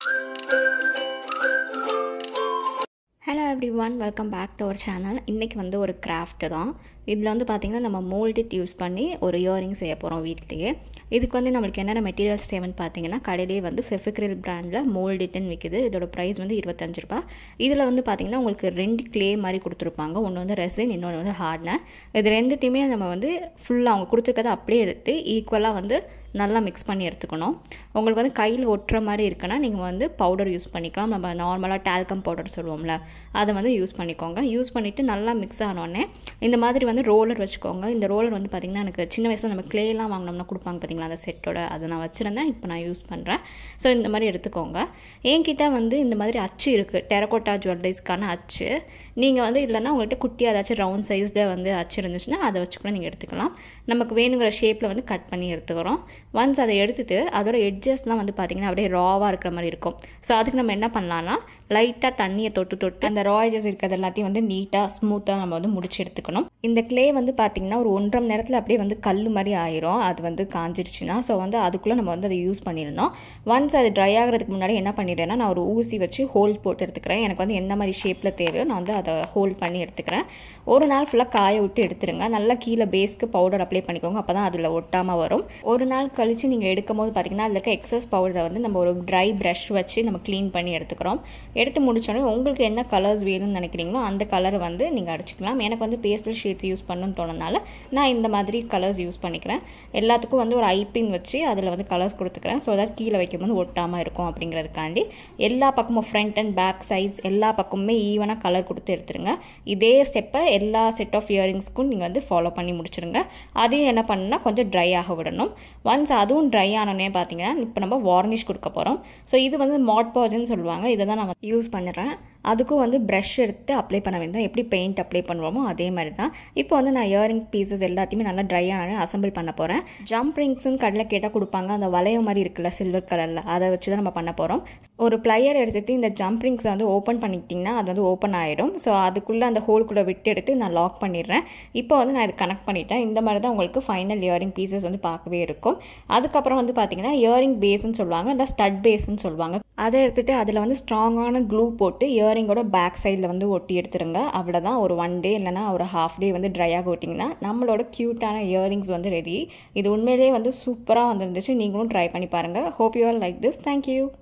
hello everyone welcome back to our channel இன்றைக்கி வந்து ஒரு கிராஃப்ட்டு தான் இதில் வந்து பார்த்திங்கன்னா நம்ம மோல்டிட் யூஸ் பண்ணி ஒரு இயரிங் செய்ய போகிறோம் வீட்லேயே இதுக்கு வந்து நம்மளுக்கு என்னென்ன மெட்டீரியல்ஸ் தேவைன்னு பார்த்தீங்கன்னா கடையிலேயே வந்து ஃபெஃபிக்ரில் பிராண்டில் மோல்டிட்னு விற்கிது இதோட ப்ரைஸ் வந்து இருபத்தஞ்சு ரூபா இதில் வந்து பார்த்திங்கன்னா உங்களுக்கு ரெண்டு க்ளே மாதிரி கொடுத்துருப்பாங்க ஒன்று வந்து ரெசின் இன்னொன்று வந்து ஹார்ட்னர் இது ரெண்டுத்தையுமே நம்ம வந்து ஃபுல்லாக அவங்க கொடுத்துருக்கதை அப்படியே எடுத்து ஈக்குவலாக வந்து நல்லா மிக்ஸ் பண்ணி எடுத்துக்கணும் உங்களுக்கு வந்து கையில் ஒட்டுற மாதிரி இருக்குன்னா நீங்கள் வந்து பவுடர் யூஸ் பண்ணிக்கலாம் நம்ம நார்மலாக டால்கம் பவுடர் சொல்லுவோம்ல அதை வந்து யூஸ் பண்ணிக்கோங்க யூஸ் பண்ணிவிட்டு நல்லா மிக்ஸ் ஆனோடனே இந்த மாதிரி வந்து ரோலர் வச்சுக்கோங்க இந்த ரோலர் வந்து பார்த்திங்கன்னா எனக்கு சின்ன வயசில் நம்ம க்ளேலாம் வாங்கினோம்னா கொடுப்பாங்க பார்த்தீங்களா அந்த செட்டோட அதை நான் வச்சுருந்தேன் இப்போ நான் யூஸ் பண்ணுறேன் ஸோ இந்த மாதிரி எடுத்துக்கோங்க என்கிட்ட வந்து இந்த மாதிரி அச்சு இருக்குது டெரகோட்டா ஜுவல்லரிஸ்க்கான அச்சு நீங்கள் வந்து இல்லைன்னா உங்கள்கிட்ட குட்டியாக ஏதாச்சும் ரவுண்ட் சைஸில் வந்து அச்சு இருந்துச்சுன்னா அதை வச்சு கூட நீங்கள் எடுத்துக்கலாம் நமக்கு வேணுங்கிற ஷேப்பில் வந்து கட் பண்ணி எடுத்துக்கிறோம் ஒன்ஸ் அதை எடுத்துகிட்டு அதோட எட்ஜஸ்லாம் வந்து பார்த்திங்கன்னா அப்படியே ராவாக இருக்கிற மாதிரி இருக்கும் ஸோ அதுக்கு நம்ம என்ன பண்ணலான்னா லைட்டாக தண்ணியை தொட்டு தொட்டு அந்த ரா எட்ஜஸ் இருக்கிறது எல்லாத்தையும் வந்து நீட்டாக ஸ்மூத்தாக நம்ம வந்து முடிச்சு எடுத்துக்கணும் இந்த க்ளே வந்து பார்த்திங்கன்னா ஒரு ஒன்றரை மணி நேரத்தில் அப்படியே வந்து கல் மாதிரி ஆயிரும் அது வந்து காஞ்சிடுச்சுன்னா ஸோ வந்து அதுக்குள்ளே நம்ம வந்து அதை யூஸ் பண்ணிடணும் ஒன்ஸ் அது ட்ரை ஆகிறதுக்கு முன்னாடி என்ன பண்ணிடுறேன்னா நான் ஒரு ஊசி வச்சு ஹோல் போட்டு எடுத்துக்கிறேன் எனக்கு வந்து எந்த மாதிரி ஷேப்பில் தேவையோ நான் வந்து அதை ஹோல்ட் பண்ணி எடுத்துக்கிறேன் ஒரு நாள் ஃபுல்லாக காய விட்டு எடுத்துருங்க நல்லா கீழே பேஸ்க்கு பவுடர் அப்ளை பண்ணிக்கோங்க அப்போ தான் அதில் ஒட்டாமல் வரும் ஒரு நாள் கழித்து நீங்கள் எடுக்கும் போது பார்த்திங்கன்னா அதில் இருக்க எக்ஸஸ் பவுடரை வந்து நம்ம ஒரு ட்ரை ப்ரஷ் வச்சு நம்ம க்ளீன் பண்ணி எடுத்துக்கிறோம் எடுத்து முடிச்சோடனே உங்களுக்கு என்ன கலர்ஸ் வேணும்னு நினைக்கிறீங்களோ அந்த கலரை வந்து நீங்கள் அடிச்சுக்கலாம் எனக்கு வந்து பேஸ்டல் ஷேட்ஸ் யூஸ் பண்ணணும்னு தோணுனால நான் இந்த மாதிரி கலர்ஸ் யூஸ் பண்ணிக்கிறேன் எல்லாத்துக்கும் வந்து ஒரு ஐப்பின் வச்சு அதில் வந்து கலர்ஸ் கொடுத்துக்கிறேன் ஸோ தட் கீழே வைக்கும்போது ஒட்டாமல் இருக்கும் அப்படிங்கிறதுக்காண்டி எல்லா பக்கமும் ஃப்ரண்ட் அண்ட் பேக் சைட்ஸ் எல்லா பக்கமுமே ஈவனாக கலர் கொடுத்து எடுத்துருங்க இதே ஸ்டெப்பை எல்லா செட் ஆஃப் இயரிங்ஸ்க்கும் நீங்கள் வந்து ஃபாலோ பண்ணி முடிச்சிருங்க அதையும் என்ன பண்ணுன்னா கொஞ்சம் ட்ரை ஆக விடணும் ஒன்ஸ் அதுவும் ட்ரை ஆனோடனே பார்த்தீங்கன்னா இப்போ நம்ம வார்னிஷ் கொடுக்க போகிறோம் ஸோ இது வந்து மாட் பாஜ்னு சொல்லுவாங்க இதை தான் நான் யூஸ் பண்ணுறேன் அதுக்கும் வந்து ப்ரஷ் எடுத்து அப்ளை பண்ண வேண்டாம் எப்படி பெயிண்ட் அப்ளை பண்ணுவோமோ அதே மாதிரி தான் இப்போ வந்து நான் இயரிங் பீசஸ் எல்லாத்தையுமே நல்லா ட்ரை ஆனே அசம்பிள் பண்ண போகிறேன் ஜம்ப் ரிங்ஸ்னு கடையில் கேட்டால் கொடுப்பாங்க அந்த வளைய மாதிரி இருக்குல்ல சில்வர் கலரில் அதை வச்சு தான் நம்ம பண்ண போகிறோம் ஒரு ப்ளையர் எடுத்துகிட்டு இந்த ஜம்ப் ரிங்ஸை வந்து ஓப்பன் பண்ணிக்கிட்டிங்கன்னா அது வந்து ஓப்பன் ஆகிடும் ஸோ அதுக்குள்ளே அந்த ஹோல்குள்ளே விட்டு எடுத்து நான் லாக் பண்ணிடுறேன் இப்போ வந்து நான் இது கனெக்ட் பண்ணிட்டேன் இந்த மாதிரி தான் உங்களுக்கு ஃபைனல் இயரிங் பீசஸ் வந்து பார்க்கவே இருக்கும் அதுக்கப்புறம் வந்து பார்த்தீங்கன்னா இயரிங் பேஸ்ன்னு சொல்லுவாங்க இல்லை ஸ்டட் பேஸ்ன்னு சொல்லுவாங்க அதை எடுத்துகிட்டு அதில் வந்து ஸ்ட்ராங்கான க்ளூ போட்டு இயரிங்கோட பேக் சைடில் வந்து ஒட்டி எடுத்துருங்க அவ்வளோதான் ஒரு ஒன் டே இல்லைனா ஒரு ஹாஃப் டே வந்து ட்ரை ஆக ஒட்டிங்கன்னா நம்மளோட க்யூட்டான இயரிங்ஸ் வந்து ரெடி இது உண்மையிலேயே வந்து சூப்பராக வந்துருந்துச்சு நீங்களும் ட்ரை பண்ணி பாருங்கள் hope you are like this thank you